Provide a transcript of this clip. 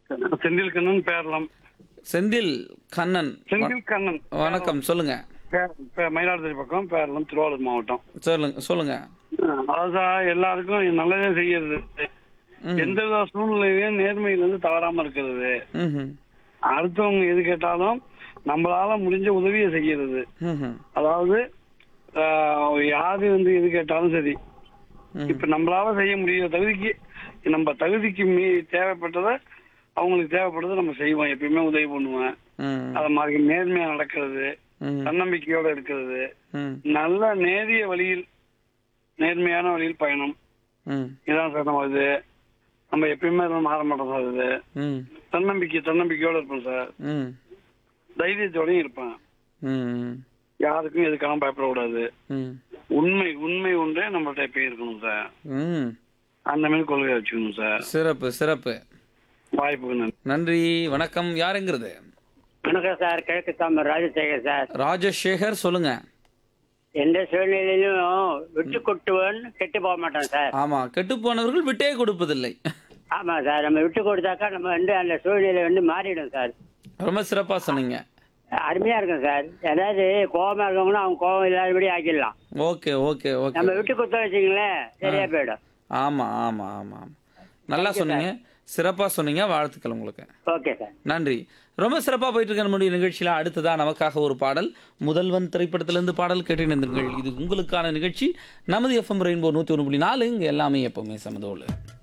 செந்தில் கண்ணன் பேரலாம் செந்தில் கண்ணன் செந்தில் கண்ணன் வணக்கம் சொல்லுங்க பே- பே- மயிலாடுதுறை பக்கம் பேரளம் திருவாரூர் மாவட்டம் சொல்லுங்க சொல்லுங்க அதாவது சார் எல்லாருக்கும் நல்லதே செய்யறது எந்த வித சூழ்நிலையிலும் நேர்மையில இருந்து தவறாம இருக்கிறது ம்ஹும். அடுத்தவங்க எது கேட்டாலும் நம்மளால முடிஞ்ச உதவியை செய்யறது ம்ஹும். அதாவது ஆஹ், யாரு வந்து எது கேட்டாலும் சரி இப்ப நம்மளால செய்ய முடியாத தகுதிக்கு நம்ம தகுதிக்கு மீ தேவைப்பட்டதை அவங்களுக்கு தேவைப்பட்டதை நம்ம செய்வோம் எப்பயுமே உதவி பண்ணுவேன் ம். அது மாதிரி நேர்மையா நடக்கிறது ம். தன்னம்பிக்கையோட இருக்கிறது ம். நல்ல நேரிய வழியில் நேர்மையான வழியில் பயணம் ம். இதான் சார் நம்ம இது நம்ம எப்பயுமே இதெல்லாம் மாற மாட்டோம் சார் இது ம். தன்னம்பிக்கை தன்னம்பிக்கையோட இருப்போம் சார் ம். தைரியத்தோடயும் இருப்பேன் ம். யாருக்கும் எதுக்கெல்லாம் பயப்படக்கூடாது ம். உண்மை உண்மை ஒன்றே நம்மள்ட்ட எப்பயும் இருக்கணும் சார் ம். அந்த மாதிரி கொள்கை வச்சுக்கணும் சார் சிறப்பு சிறப்பு வாய்ப்புக்கு நன்றி நன்றி வணக்கம் யாருங்கிறது வணக்கம் சார் கிழக்கு தாமர் ராஜசேகர் சார் ராஜசேகர் சொல்லுங்க எந்த சூழ்நிலையிலும் விட்டு கொட்டுவன் கெட்டு போக மாட்டோம் சார் ஆமா கெட்டு போனவர்கள் விட்டே கொடுப்பதில்லை ஆமா சார் நம்ம விட்டு கொடுத்தாக்கா நம்ம வந்து அந்த சூழ்நிலை வந்து மாறிடும் சார் ரொம்ப சிறப்பா சொன்னீங்க அருமையா இருக்கும் சார் ஏதாவது கோபமா இருக்கவங்களும் அவங்க கோபம் இல்லாதபடி ஆக்கிடலாம் ஓகே ஓகே ஓகே நம்ம விட்டு கொடுத்தோம் வச்சுங்களேன் சரியா போயிடும் ஆமா ஆமா ஆமா ஆமா நல்லா சொன்னீங்க சிறப்பா சொன்னீங்க வாழ்த்துக்கள் உங்களுக்கு ஓகே சார் நன்றி ரொம்ப சிறப்பாக போயிட்டு இருக்க நம்முடைய நிகழ்ச்சியில் அடுத்ததா நமக்காக ஒரு பாடல் முதல்வன் திரைப்படத்திலிருந்து பாடல் கேட்டிருந்தீர்கள் இது உங்களுக்கான நிகழ்ச்சி நமது எஃப்எம் ரெயின்போ நூற்றி ஒன்று புள்ளி நாலு இங்கே எல்லாமே எப்பவுமே சமதோடு